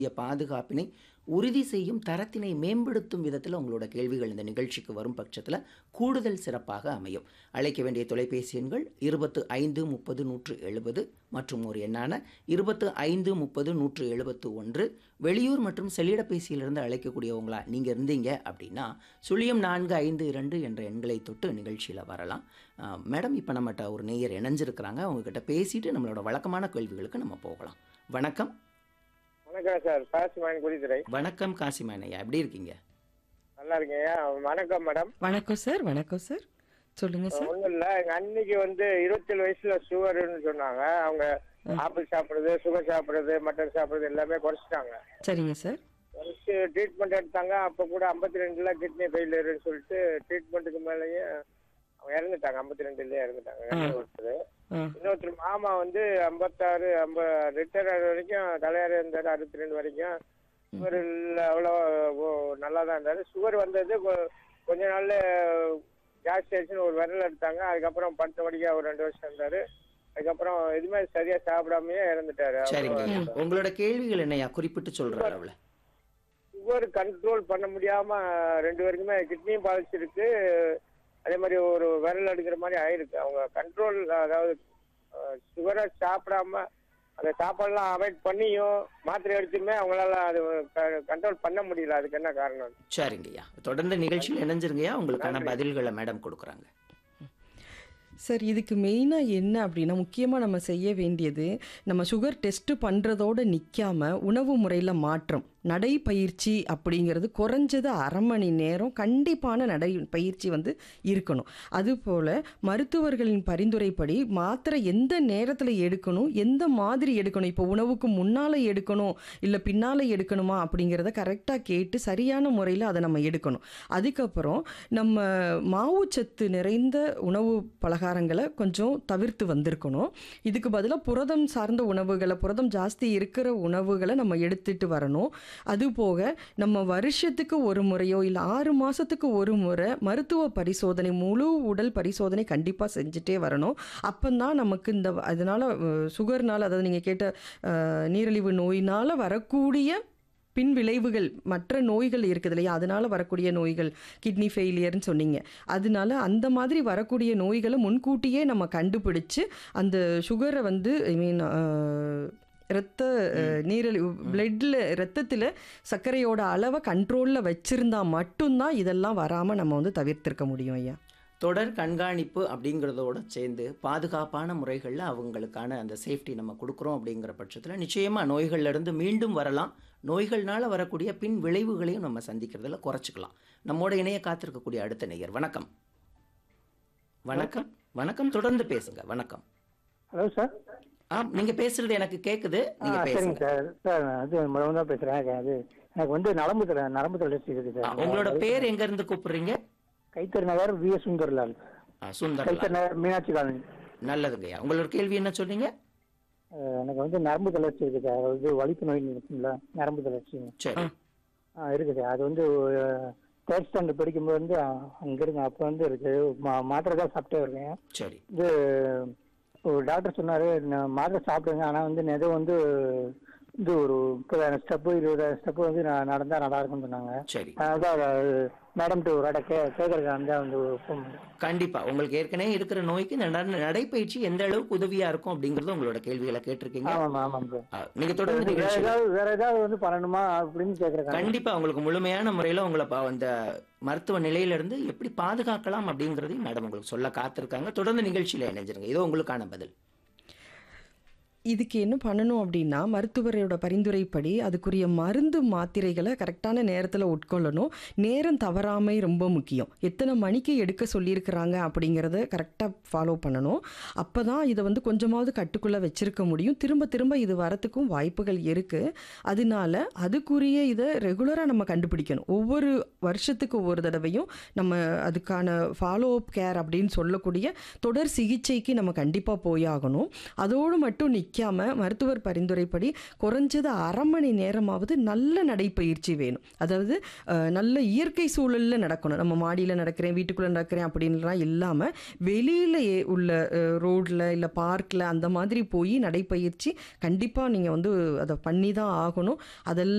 பாதுகாப்பினை உறுதி செய்யும் தரத்தினை மேம்படுத்தும் விதத்தில் உங்களோட கேள்விகள் இந்த நிகழ்ச்சிக்கு வரும் பட்சத்தில் கூடுதல் சிறப்பாக அமையும் அழைக்க வேண்டிய தொலைபேசி எண்கள் இருபத்து ஐந்து முப்பது நூற்று எழுபது மற்றும் ஒரு எண்ணான இருபத்து ஐந்து முப்பது நூற்று எழுபத்து ஒன்று வெளியூர் மற்றும் செல்லிடப்பேசியிலிருந்து அழைக்கக்கூடியவங்களா நீங்கள் இருந்தீங்க அப்படின்னா சுழியம் நான்கு ஐந்து இரண்டு என்ற எண்களை தொட்டு நிகழ்ச்சியில் வரலாம் அஹ், மேடம் இப்போ நம்மகிட்ட ஒரு நேயர் இணைஞ்சிருக்கிறாங்க அவங்கக்கிட்ட பேசிட்டு நம்மளோட வழக்கமான கேள்விகளுக்கு நம்ம போகலாம் வணக்கம் வணக்கம் சார் பாசிமான் குடித்துறை வணக்கம் காசிமானையா எப்படி இருக்கீங்க நல்லா இருக்கீங்க வணக்கம் மேடம் வணக்கம் சார் வணக்கம் சார் சொல்லுங்க சார் ஒன்றும் இல்லை எங்கள் அன்னைக்கு வந்து இருபத்தேழு வயசுல சுகர்னு சொன்னாங்க அவங்க ஆப்பிள் சாப்பிட்றது சுகர் சாப்பிட்றது மட்டன் சாப்பிட்றது எல்லாமே குறைச்சிட்டாங்க சரிங்க சார் குறைச்சி ட்ரீட்மெண்ட் எடுத்தாங்க அப்போ கூட ஐம்பத்தி ரெண்டுல கிட்னி ஃபெயிலியர்னு சொல்லிட்டு ட்ரீட்மெண்ட்டுக்கு மேலேயே அவங்க இறந்துட்டாங்க ஐம்பத்தி ரெண்டுலேயே இறந்துட்டாங்க ரெண்டு ஒருத்தர் ஆ இன்னொருத்தர் மாமா வந்து ஐம்பத்தாறு ஐம்ப ரிட்டையர் ஆகிற வரைக்கும் தலையாரி இருந்தார் அறுபத்தி ரெண்டு வரைக்கும் சுகர் இல்லை அவ்வளோ ஓ- நல்லா தான் இருந்தார் சுகர் வந்தது கொ- கொஞ்ச நாள்ல ஜாஸ்தி ஆயிடுச்சுன்னு ஒரு விரல் எடுத்தாங்க அதுக்கப்புறம் படுத்த வடிக்க ஒரு ரெண்டு வருஷம் இருந்தார் அதுக்கப்புறம் எதுவுமே சரியா சாப்பிடாமயே இறந்துட்டாரு சரிங்க உங்களோட கேள்விகள் என்னையா குறிப்பிட்டு சொல்ற அளவில் சுகர் கண்ட்ரோல் பண்ண முடியாம ரெண்டு பேருக்குமே கிட்னியும் பாதிச்சிருக்கு அதே மாதிரி ஒரு விரல் எடுக்கிற மாதிரி ஆயிருக்கு அவங்க கண்ட்ரோல் அதாவது சுகரை சாப்பிடாம அந்த சாப்பாடுலாம் அவாய்ட் பண்ணியும் மாத்திரை எடுத்துமே அவங்களால அது கண்ட்ரோல் பண்ண முடியல அதுக்கு என்ன காரணம் சரிங்கய்யா தொடர்ந்து நிகழ்ச்சியில் இணைஞ்சிருங்கய்யா உங்களுக்கான பதில்களை மேடம் கொடுக்குறாங்க சார் இதுக்கு மெயினாக என்ன அப்படின்னா முக்கியமாக நம்ம செய்ய வேண்டியது நம்ம சுகர் டெஸ்ட்டு பண்ணுறதோடு நிற்காம உணவு முறையில் மாற்றம் நடைப்பயிற்சி அப்படிங்கிறது குறைஞ்சது அரை மணி நேரம் கண்டிப்பான நடை பயிற்சி வந்து இருக்கணும் அதுபோல் மருத்துவர்களின் பரிந்துரைப்படி மாத்திரை எந்த நேரத்தில் எடுக்கணும் எந்த மாதிரி எடுக்கணும் இப்போ உணவுக்கு முன்னால் எடுக்கணும் இல்லை பின்னால் எடுக்கணுமா அப்படிங்கிறத கரெக்டாக கேட்டு சரியான முறையில் அதை நம்ம எடுக்கணும் அதுக்கப்புறம் நம்ம மாவுச்சத்து நிறைந்த உணவு பலகாரங்களை கொஞ்சம் தவிர்த்து வந்திருக்கணும் இதுக்கு பதிலாக புரதம் சார்ந்த உணவுகளை புரதம் ஜாஸ்தி இருக்கிற உணவுகளை நம்ம எடுத்துட்டு வரணும் அதுபோக நம்ம வருஷத்துக்கு ஒரு முறையோ இல்லை ஆறு மாதத்துக்கு ஒரு முறை மருத்துவ பரிசோதனை முழு உடல் பரிசோதனை கண்டிப்பாக செஞ்சுட்டே வரணும் அப்போதான் நமக்கு இந்த அதனால் சுகர்னால் அதாவது நீங்கள் கேட்ட அஹ், நீரிழிவு நோயினால் வரக்கூடிய பின் விளைவுகள் மற்ற நோய்கள் இருக்குது இல்லையா அதனால வரக்கூடிய நோய்கள் கிட்னி ஃபெயிலியர்னு சொன்னீங்க அதனால அந்த மாதிரி வரக்கூடிய நோய்களை முன்கூட்டியே நம்ம கண்டுபிடிச்சு அந்த சுகரை வந்து ஐ மீன் இரத்த அஹ், நீரிழிவு பிளட்டில் ரத்தத்தில் சர்க்கரையோட அளவை கண்ட்ரோலில் வச்சுருந்தா மட்டும்தான் இதெல்லாம் வராமல் நம்ம வந்து தவிர்த்திருக்க முடியும் ஐயா தொடர் கண்காணிப்பு அப்படிங்கிறதோட சேர்ந்து பாதுகாப்பான முறைகளில் அவங்களுக்கான அந்த சேஃப்டி நம்ம கொடுக்குறோம் அப்படிங்கிற பட்சத்தில் நிச்சயமாக நோய்கள்ல இருந்து மீண்டும் வரலாம் நோய்கள்னால வரக்கூடிய பின் விளைவுகளையும் நம்ம சந்திக்கிறதுல குறைச்சிக்கலாம் நம்மோட இணைய காத்திருக்கக்கூடிய அடுத்த நேயர் வணக்கம் வணக்கம் வணக்கம் தொடர்ந்து பேசுங்க வணக்கம் ஹலோ சார் ஆ நீங்க பேசுறது எனக்கு கேக்குது நீங்க சரிங்க பேசுங்க சார் சார் அது முதல்ல தான் பேசுறேன் அது எனக்கு வந்து நரம்பு தலை நரம்பு தளர்ச்சி இருக்கு ஆ, சார் உங்களோட பேர் எங்க இருந்து கூப்பிடுறீங்க கைத்தறி நகர் வி எஸ் சுந்தர்லால் ஆ, சுந்தர்லால் கைத்தறி நகர் மீனாட்சி காலனி நல்லதுங்கய்யா உங்களோட கேள்வி என்ன சொன்னீங்க அஹ் எனக்கு வந்து நரம்பு தளர்ச்சி இருக்கு சார் அதாவது வலிப்பு நோய் இருக்குங்களா நரம்பு தளர்ச்சி சரி ஆ இருக்கு சார் அது வந்து தேர்ட் ஸ்டாண்டர்ட் படிக்கும்போது வந்து அஹ், அங்க இருக்கு அப்போ வந்து இருக்கு மா- மாத்திரை தான் சாப்பிட்டே இருக்கேன் சரி இது ஒரு டாக்டர் சொன்னாரு நான் மாத்திரை சாப்பிடுங்க ஆனா வந்து எதுவும் வந்து இது ஒரு முப்பதாயிரம் ஸ்டெப்பு இருபதாயிரம் ஸ்டெப்பு வந்து நான் நடந்தா நல்லா இருக்கும்னு சொன்னாங்க சரி அதான் மேடம் ஒரு வாட்ட கே கேட்கறதுக்கு வந்து வந்து phone பண்ணேன். கண்டிப்பா உங்களுக்கு ஏற்கனவே இருக்கிற நோய்க்கு இந்த நட- நடைப்பயிற்சி எந்த அளவுக்கு உதவியா இருக்கும் அப்படிங்கறது உங்களோட கேள்விகளை கேட்டிருக்கீங்க ஆமாம் ஆமாம் சார் ஆ, நீங்க தொடர்ந்து வேற நிகழ்ச்சி ஏதாவது வேற ஏதாவது வந்து பண்ணணுமா அப்படின்னு கேட்கறேன் கண்டிப்பா உங்களுக்கு முழுமையான முறையில உங்களை பா- அந்த மருத்துவ நிலையில இருந்து எப்படி பாதுகாக்கலாம் அப்படிங்கறதையும் மேடம் உங்களுக்கு சொல்ல காத்திருக்காங்க தொடர்ந்து நிகழ்ச்சியில இணைஞ்சிருங்க இதோ உங்களுக்கான பதில் இதுக்கு என்ன பண்ணணும் அப்படின்னா மருத்துவரோட பரிந்துரைப்படி அதுக்குரிய மருந்து மாத்திரைகளை கரெக்டான நேரத்தில் உட்கொள்ளணும் நேரம் தவறாமை ரொம்ப முக்கியம் எத்தனை மணிக்கு எடுக்க சொல்லியிருக்கிறாங்க அப்படிங்கிறத கரெக்டாக ஃபாலோ பண்ணணும் அப்போ தான் இதை வந்து கொஞ்சமாவது கட்டுக்குள்ளே வச்சிருக்க முடியும் திரும்ப திரும்ப இது வரத்துக்கும் வாய்ப்புகள் இருக்குது அதனால அதுக்குரிய இதை ரெகுலராக நம்ம கண்டுபிடிக்கணும் ஒவ்வொரு வருஷத்துக்கு ஒவ்வொரு தடவையும் நம்ம அதுக்கான ஃபாலோ அப் கேர் அப்படின்னு சொல்லக்கூடிய தொடர் சிகிச்சைக்கு நம்ம கண்டிப்பாக போயாகணும் அதோடு மட்டும் நிற்க நிற்காம மருத்துவர் பரிந்துரைப்படி குறைஞ்சது அரை மணி நேரமாவது நல்ல நடைப்பயிற்சி வேணும் அதாவது அஹ், நல்ல இயற்கை சூழலில் நடக்கணும் நம்ம மாடியில் நடக்கிறேன் வீட்டுக்குள்ளே நடக்கிறேன் அப்படின்லாம் இல்லாமல் வெளியில் உள்ள ரோட்டில் இல்லை பார்க்கில் அந்த மாதிரி போய் நடைப்பயிற்சி கண்டிப்பாக நீங்கள் வந்து அதை பண்ணி தான் ஆகணும் அதெல்லாம்